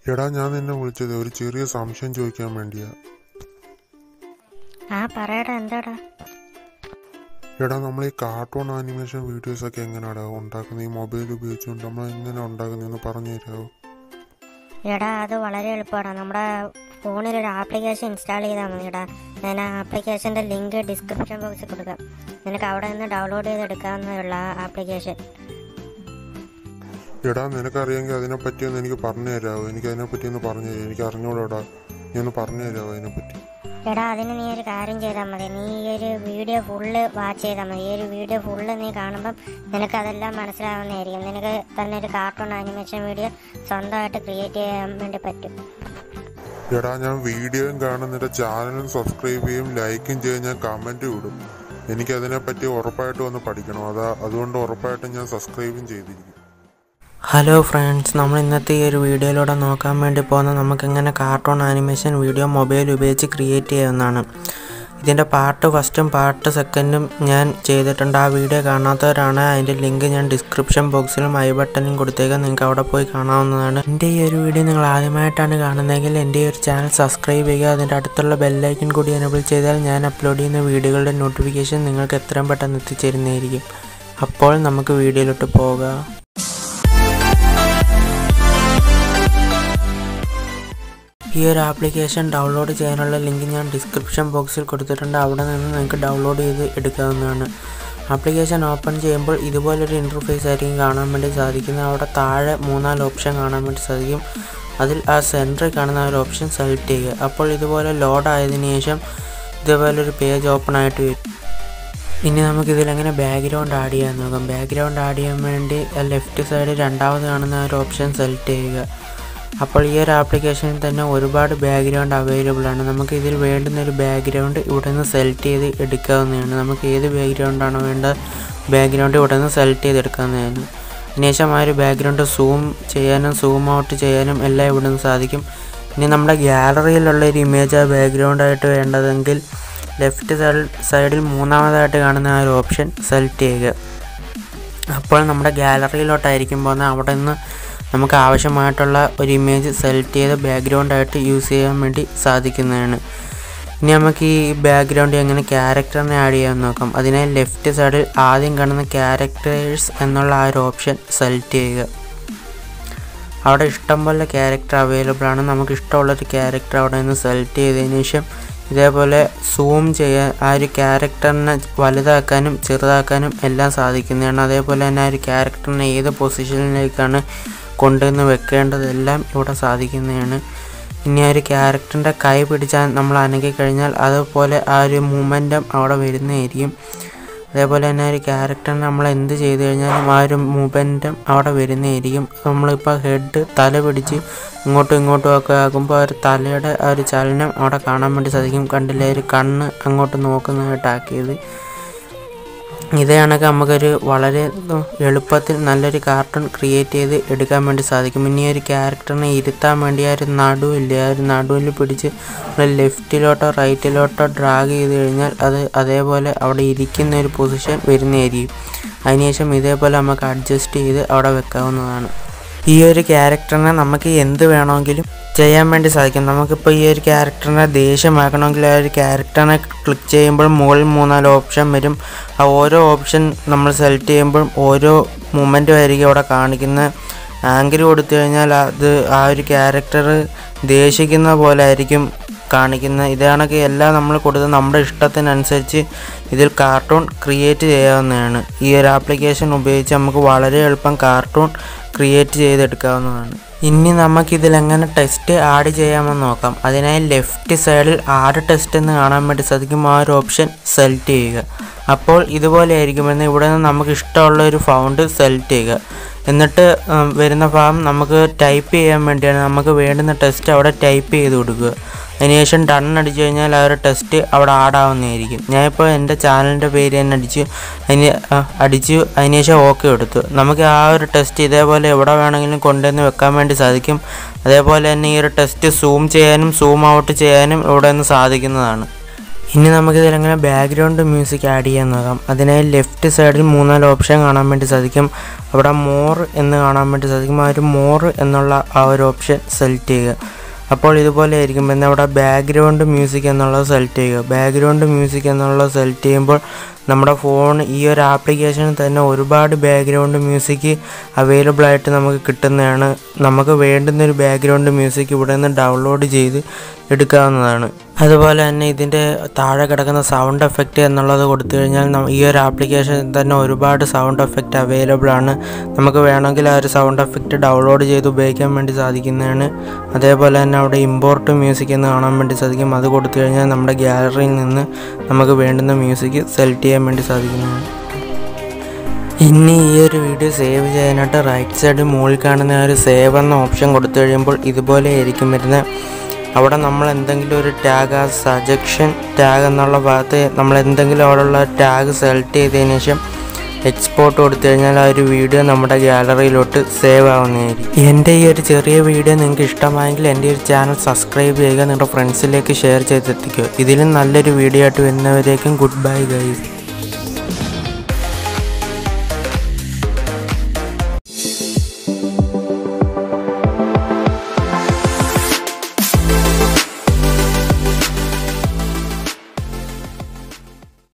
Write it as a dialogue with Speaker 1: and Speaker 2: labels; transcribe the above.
Speaker 1: എടാ ഞാൻ നിന്നെ വിളിച്ചത് ഒരു ചെറിയ സംശയം ചോദിക്കാൻ വേണ്ടിയാ
Speaker 2: ആ പറയടാ എന്താടാ
Speaker 1: എടാ നമ്മൾ ഈ കാർട്ടൂൺ ആനിമേഷൻ വീഡിയോസ് ഒക്കെ എങ്ങനെയാടാ ഉണ്ടാക്കുന്നത് ഈ മൊബൈൽ ഉപയോഗിച്ചുകൊണ്ട് നമ്മൾ എങ്ങനെ ഉണ്ടാക്കുന്നതെന്ന് പറഞ്ഞു തരാമോ
Speaker 2: എടാ അത് വളരെ എളുപ്പമാണ് നമ്മുടെ ഫോണിൽ ഒരു ആപ്ലിക്കേഷൻ ഇൻസ്റ്റാൾ ചെയ്താൽ മതി എടാ ഞാൻ ആ ആപ്ലിക്കേഷൻ്റെ ലിങ്ക് ഡിസ്ക്രിപ്ഷൻ ബോക്സിൽ കൊടുക്കാം നിനക്ക് അവിടെ നിന്ന് ഡൗൺലോഡ് ചെയ്തെടുക്കാവുന്നതുള്ള ആ ആപ്ലിക്കേഷൻ
Speaker 1: എടാ നിനക്കറിയാമെങ്കിൽ അതിനെപ്പറ്റി ഒന്ന് എനിക്ക് പറഞ്ഞു തരാമോ എനിക്ക് അതിനെപ്പറ്റി ഒന്ന് പറഞ്ഞു തരാം എനിക്ക് അറിഞ്ഞോളൂടാ നീ ഒന്ന് പറഞ്ഞു തരാമോ അതിനെപ്പറ്റി
Speaker 2: എടാ അതിന് നീ ഒരു കാര്യം ചെയ്താൽ മതി നീ ഈ ഒരു വീഡിയോ ഫുള്ള് വാച്ച് ചെയ്താൽ മതി ഈ ഒരു വീഡിയോ ഫുള്ള് നീ കാണുമ്പം നിനക്ക് അതെല്ലാം മനസ്സിലാവുന്നതായിരിക്കും നിനക്ക് തന്നെ ഒരു കാർട്ടൂൺ ആനിമേഷൻ വീഡിയോ സ്വന്തമായിട്ട് ക്രിയേറ്റ് ചെയ്യാൻ വേണ്ടി പറ്റും
Speaker 1: എടാ ഞാൻ വീഡിയോയും കാണും നിന്റെ ചാനലും സബ്സ്ക്രൈബ് ചെയ്യും ലൈക്കും ചെയ്യും ഞാൻ കമൻറ്റ് വിടും എനിക്ക് അതിനെപ്പറ്റി ഉറപ്പായിട്ടും ഒന്ന് പഠിക്കണം അതാ അതുകൊണ്ട് ഉറപ്പായിട്ടും ഞാൻ സബ്സ്ക്രൈബും ചെയ്തിരിക്കും
Speaker 3: ഹലോ ഫ്രണ്ട്സ് നമ്മൾ ഇന്നത്തെ ഈ ഒരു വീഡിയോയിലൂടെ നോക്കാൻ വേണ്ടി പോകുന്ന നമുക്കെങ്ങനെ കാർട്ടൂൺ ആനിമേഷൻ വീഡിയോ മൊബൈൽ ഉപയോഗിച്ച് ക്രിയേറ്റ് ചെയ്യാവുന്നതാണ് ഇതിൻ്റെ പാർട്ട് ഫസ്റ്റും പാർട്ട് സെക്കൻഡും ഞാൻ ചെയ്തിട്ടുണ്ട് ആ വീഡിയോ കാണാത്തവരാണ് അതിൻ്റെ ലിങ്ക് ഞാൻ ഡിസ്ക്രിപ്ഷൻ ബോക്സിലും ഐ ബട്ടണിലും കൊടുത്തേക്കാം നിങ്ങൾക്ക് അവിടെ പോയി കാണാവുന്നതാണ് എൻ്റെ ഈ ഒരു വീഡിയോ നിങ്ങൾ ആദ്യമായിട്ടാണ് കാണുന്നതെങ്കിൽ എൻ്റെ ഈ ഒരു ചാനൽ സബ്സ്ക്രൈബ് ചെയ്യുക അതിൻ്റെ അടുത്തുള്ള ബെല്ലൈക്കൺ കൂടി എനബിൾ ചെയ്താൽ ഞാൻ അപ്ലോഡ് ചെയ്യുന്ന വീഡിയോകളുടെ നോട്ടിഫിക്കേഷൻ നിങ്ങൾക്ക് എത്രയും പെട്ടെന്ന് എത്തിച്ചേരുന്നതായിരിക്കും അപ്പോൾ നമുക്ക് വീഡിയോയിലോട്ട് പോകാം ഈ ഒരു ആപ്ലിക്കേഷൻ ഡൗൺലോഡ് ചെയ്യാനുള്ള ലിങ്ക് ഞാൻ ഡിസ്ക്രിപ്ഷൻ ബോക്സിൽ കൊടുത്തിട്ടുണ്ട് അവിടെ നിന്ന് നിങ്ങൾക്ക് ഡൗൺലോഡ് ചെയ്ത് എടുക്കാവുന്നതാണ് ആപ്ലിക്കേഷൻ ഓപ്പൺ ചെയ്യുമ്പോൾ ഇതുപോലൊരു ഇൻ്റർഫേസ് ആയിരിക്കും കാണാൻ വേണ്ടി സാധിക്കുന്നത് അവിടെ താഴെ മൂന്നാല് ഓപ്ഷൻ കാണാൻ വേണ്ടി സാധിക്കും അതിൽ ആ സെൻറ്ററിൽ കാണുന്ന ആ ഒരു ഓപ്ഷൻ സെലക്ട് ചെയ്യുക അപ്പോൾ ഇതുപോലെ ലോഡ് ആയതിനു ശേഷം ഇതുപോലൊരു പേജ് ഓപ്പൺ ആയിട്ട് വരും ഇനി നമുക്ക് ഇതിലെങ്ങനെ ബാക്ക്ഗ്രൗണ്ട് ആഡ് ചെയ്യാൻ നോക്കാം ബാക്ക്ഗ്രൗണ്ട് ആഡ് ചെയ്യാൻ വേണ്ടി ലെഫ്റ്റ് സൈഡിൽ രണ്ടാമത് കാണുന്ന ആ ഒരു ഓപ്ഷൻ സെലക്ട് ചെയ്യുക അപ്പോൾ ഈ ഒരു ആപ്ലിക്കേഷനിൽ തന്നെ ഒരുപാട് ബാക്ക്ഗ്രൗണ്ട് അവൈലബിൾ ആണ് നമുക്ക് ഇതിൽ വേണ്ടുന്ന ഒരു ബാക്ക്ഗ്രൗണ്ട് ഇവിടെ നിന്ന് സെലക്ട് ചെയ്ത് എടുക്കാവുന്നതാണ് നമുക്ക് ഏത് ബാക്ക്ഗ്രൗണ്ടാണോ വേണ്ട ബാക്ക്ഗ്രൗണ്ട് ഇവിടെ നിന്ന് സെലക്ട് ചെയ്തെടുക്കാവുന്നതാണ് അതിനുശേഷം ആ ഒരു ബാക്ക്ഗ്രൗണ്ട് സൂം ചെയ്യാനും സൂം ഔട്ട് ചെയ്യാനും എല്ലാം ഇവിടെ നിന്ന് സാധിക്കും ഇനി നമ്മുടെ ഗ്യാലറിയിലുള്ള ഒരു ഇമേജ് ആ ബാക്ക്ഗ്രൗണ്ടായിട്ട് വേണ്ടതെങ്കിൽ ലെഫ്റ്റ് സൈഡിൽ മൂന്നാമതായിട്ട് കാണുന്ന ആ ഒരു ഓപ്ഷൻ സെലക്ട് ചെയ്യുക അപ്പോൾ നമ്മുടെ ഗ്യാലറിയിലോട്ടായിരിക്കും പോകുന്നത് അവിടെ നിന്ന് നമുക്ക് ആവശ്യമായിട്ടുള്ള ഒരു ഇമേജ് സെലക്ട് ചെയ്ത് ബാക്ക്ഗ്രൗണ്ടായിട്ട് യൂസ് ചെയ്യാൻ വേണ്ടി സാധിക്കുന്നതാണ് ഇനി നമുക്ക് ഈ ബാക്ക്ഗ്രൗണ്ട് എങ്ങനെ ക്യാരക്ടറിനെ ആഡ് ചെയ്യാൻ നോക്കാം അതിനായി ലെഫ്റ്റ് സൈഡിൽ ആദ്യം കാണുന്ന ക്യാരക്ടേഴ്സ് എന്നുള്ള ആ ഒരു ഓപ്ഷൻ സെലക്ട് ചെയ്യുക അവിടെ ഇഷ്ടംപോലെ ക്യാരക്ടർ അവൈലബിൾ ആണ് നമുക്ക് ഇഷ്ടമുള്ളൊരു ക്യാരക്ടർ അവിടെ നിന്ന് സെലക്ട് ചെയ്തതിന് ശേഷം ഇതേപോലെ സൂം ചെയ്യാൻ ആ ഒരു ക്യാരക്ടറിനെ വലുതാക്കാനും ചെറുതാക്കാനും എല്ലാം സാധിക്കുന്നതാണ് അതേപോലെ തന്നെ ആ ഒരു ക്യാരക്ടറിനെ ഏത് പൊസിഷനിലേക്കാണ് കൊണ്ടുവന്ന് വെക്കേണ്ടതെല്ലാം ഇവിടെ സാധിക്കുന്നതാണ് ഇനി ആ ഒരു ക്യാരക്ടറിൻ്റെ കൈ പിടിച്ചാൽ നമ്മൾ അനക്കി കഴിഞ്ഞാൽ അതുപോലെ ആ ഒരു മൂമെൻറ്റം അവിടെ വരുന്നതായിരിക്കും അതേപോലെ തന്നെ ഒരു ക്യാരക്ടറിന് നമ്മൾ എന്ത് ചെയ്തു കഴിഞ്ഞാലും ആ ഒരു മൂവ്മെൻറ്റും അവിടെ വരുന്നതായിരിക്കും നമ്മളിപ്പോൾ ഹെഡ് തല പിടിച്ച് ഇങ്ങോട്ടും ഇങ്ങോട്ടും ഒക്കെ ആക്കുമ്പോൾ ആ ഒരു തലയുടെ ആ ഒരു ചലനം അവിടെ കാണാൻ വേണ്ടി സാധിക്കും കണ്ടില്ലേ ഒരു കണ്ണ് അങ്ങോട്ട് നോക്കുന്നതായിട്ടാക്കിയത് ഇതേ കണക്ക് നമുക്കൊരു വളരെ എളുപ്പത്തിൽ നല്ലൊരു കാർട്ടൂൺ ക്രിയേറ്റ് ചെയ്ത് എടുക്കാൻ വേണ്ടി സാധിക്കും ഇനി ഒരു ക്യാരക്ടറിനെ ഇരുത്താൻ വേണ്ടി ആ ഒരു നടുവില്ല ആ ഒരു നടുവിൽ പിടിച്ച് നമ്മൾ ലെഫ്റ്റിലോട്ടോ റൈറ്റിലോട്ടോ ഡ്രാഗ് ചെയ്ത് കഴിഞ്ഞാൽ അത് അതേപോലെ അവിടെ ഇരിക്കുന്ന ഒരു പൊസിഷൻ വരുന്നതായിരിക്കും അതിനുശേഷം ഇതേപോലെ നമുക്ക് അഡ്ജസ്റ്റ് ചെയ്ത് അവിടെ വെക്കാവുന്നതാണ് ഈ ഒരു ക്യാരക്ടറിനെ നമുക്ക് എന്ത് വേണമെങ്കിലും ചെയ്യാൻ വേണ്ടി സാധിക്കും നമുക്കിപ്പോൾ ഈ ഒരു ക്യാരക്ടറിനെ ദേഷ്യമാക്കണമെങ്കിൽ ആ ഒരു ക്യാരക്ടറിനെ ക്ലിക്ക് ചെയ്യുമ്പോൾ മുകളിൽ മൂന്നാല് ഓപ്ഷൻ വരും ആ ഓരോ ഓപ്ഷൻ നമ്മൾ സെലക്ട് ചെയ്യുമ്പോൾ ഓരോ മൂമെൻറ്റും ആയിരിക്കും അവിടെ കാണിക്കുന്ന ആംഗിൾ കൊടുത്തു കഴിഞ്ഞാൽ അത് ആ ഒരു ക്യാരക്ടർ ദേഷിക്കുന്ന പോലെ ആയിരിക്കും കാണിക്കുന്നത് ഇതാണൊക്കെ എല്ലാം നമ്മൾ കൊടുത്ത് നമ്മുടെ ഇഷ്ടത്തിനനുസരിച്ച് ഇതിൽ കാർട്ടൂൺ ക്രിയേറ്റ് ചെയ്യാവുന്നതാണ് ഈ ഒരു ആപ്ലിക്കേഷൻ ഉപയോഗിച്ച് നമുക്ക് വളരെ എളുപ്പം കാർട്ടൂൺ ക്രിയേറ്റ് ചെയ്തെടുക്കാവുന്നതാണ് ഇനി നമുക്കിതിൽ എങ്ങനെ ടെസ്റ്റ് ആഡ് ചെയ്യാമെന്ന് നോക്കാം അതിനായി ലെഫ്റ്റ് സൈഡിൽ ആഡ് ടെസ്റ്റ് എന്ന് കാണാൻ വേണ്ടി സാധിക്കും ആ ഒരു ഓപ്ഷൻ സെലക്ട് ചെയ്യുക അപ്പോൾ ഇതുപോലെ ആയിരിക്കുമെന്ന് ഇവിടെ നിന്ന് നമുക്ക് ഇഷ്ടമുള്ള ഒരു ഫൗണ്ട് സെലക്ട് ചെയ്യുക എന്നിട്ട് വരുന്ന ഭാഗം നമുക്ക് ടൈപ്പ് ചെയ്യാൻ വേണ്ടിയാണ് നമുക്ക് വേണ്ടുന്ന ടെസ്റ്റ് അവിടെ ടൈപ്പ് ചെയ്ത് കൊടുക്കുക അതിനുശേഷം ഡൺ അടിച്ചു കഴിഞ്ഞാൽ ആ ഒരു ടെസ്റ്റ് അവിടെ ആഡാവുന്നതായിരിക്കും ഞാനിപ്പോൾ എൻ്റെ ചാനലിൻ്റെ പേര് തന്നെ അടിച്ചു അതിന് അടിച്ചു അതിനുശേഷം ഓക്കെ എടുത്തു നമുക്ക് ആ ഒരു ടെസ്റ്റ് ഇതേപോലെ എവിടെ വേണമെങ്കിലും കൊണ്ടുവന്ന് വെക്കാൻ വേണ്ടി സാധിക്കും അതേപോലെ തന്നെ ഈ ഒരു ടെസ്റ്റ് സൂം ചെയ്യാനും സൂം ഔട്ട് ചെയ്യാനും ഇവിടെ നിന്ന് സാധിക്കുന്നതാണ് ഇനി നമുക്കിതിൽ എങ്ങനെ ബാക്ക്ഗ്രൗണ്ട് മ്യൂസിക് ആഡ് ചെയ്യാൻ നോക്കാം അതിനായി ലെഫ്റ്റ് സൈഡിൽ മൂന്നാല് ഓപ്ഷൻ കാണാൻ വേണ്ടി സാധിക്കും അവിടെ മോർ എന്ന് കാണാൻ വേണ്ടി സാധിക്കും ആ ഒരു മോർ എന്നുള്ള ആ ഒരു ഓപ്ഷൻ സെലക്ട് ചെയ്യുക അപ്പോൾ ഇതുപോലെ ആയിരിക്കും പിന്നെ അവിടെ ബാക്ക്ഗ്രൗണ്ട് മ്യൂസിക് എന്നുള്ളത് സെലക്ട് ചെയ്യുക ബാക്ക്ഗ്രൗണ്ട് മ്യൂസിക് എന്നുള്ളത് സെലക്ട് ചെയ്യുമ്പോൾ നമ്മുടെ ഫോൺ ഈ ഒരു ആപ്ലിക്കേഷനിൽ തന്നെ ഒരുപാട് ബാക്ക്ഗ്രൗണ്ട് മ്യൂസിക് അവൈലബിൾ ആയിട്ട് നമുക്ക് കിട്ടുന്നതാണ് നമുക്ക് വേണ്ടുന്ന ഒരു ബാക്ക്ഗ്രൗണ്ട് മ്യൂസിക് ഇവിടെ നിന്ന് ഡൗൺലോഡ് ചെയ്ത് എടുക്കാവുന്നതാണ് അതുപോലെ തന്നെ ഇതിൻ്റെ താഴെ കിടക്കുന്ന സൗണ്ട് എഫക്റ്റ് എന്നുള്ളത് കൊടുത്തു കഴിഞ്ഞാൽ ന- ഈ ഒരു ആപ്ലിക്കേഷനിൽ തന്നെ ഒരുപാട് സൗണ്ട് എഫക്റ്റ് അവൈലബിൾ ആണ് നമുക്ക് വേണമെങ്കിൽ ആ ഒരു സൗണ്ട് എഫക്റ്റ് ഡൗൺലോഡ് ചെയ്ത് ഉപയോഗിക്കാൻ വേണ്ടി സാധിക്കുന്നതാണ് അതേപോലെ തന്നെ അവിടെ ഇമ്പോർട്ട് മ്യൂസിക് എന്ന് കാണാൻ വേണ്ടി സാധിക്കും അത് കൊടുത്തു കഴിഞ്ഞാൽ നമ്മുടെ ഗ്യാലറിയിൽ നിന്ന് നമുക്ക് വേണ്ടുന്ന മ്യൂസിക് സെലക്ട് ചെയ്യാൻ വേണ്ടി സാധിക്കുന്നതാണ് ഇനി ഈ ഒരു വീഡിയോ സേവ് ചെയ്യാനായിട്ട് റൈറ്റ് സൈഡിൽ മുകളിൽ കാണുന്ന ആ ഒരു സേവ് എന്ന ഓപ്ഷൻ കൊടുത്തു കഴിയുമ്പോൾ ഇതുപോലെ ആയിരിക്കും വരുന്നത് അവിടെ നമ്മൾ എന്തെങ്കിലും ഒരു ടാഗ് ആ സജക്ഷൻ ടാഗ് എന്നുള്ള ഭാഗത്ത് നമ്മൾ എന്തെങ്കിലും അവിടെയുള്ള ടാഗ് സെലക്ട് ചെയ്തതിന് ശേഷം എക്സ്പോർട്ട് കൊടുത്തു കഴിഞ്ഞാൽ ആ ഒരു വീഡിയോ നമ്മുടെ ഗാലറിയിലോട്ട് സേവ് ആവുന്നതായിരിക്കും എൻ്റെ ഈ ഒരു ചെറിയ വീഡിയോ നിങ്ങൾക്ക് ഇഷ്ടമായെങ്കിൽ എൻ്റെ ഒരു ചാനൽ സബ്സ്ക്രൈബ് ചെയ്യുക നിങ്ങളുടെ ഫ്രണ്ട്സിലേക്ക് ഷെയർ ചെയ്തെത്തിക്കുക ഇതിലും നല്ലൊരു വീഡിയോ ആയിട്ട് വരുന്നവരേക്കും ഗുഡ് ബൈ ഗൈസ്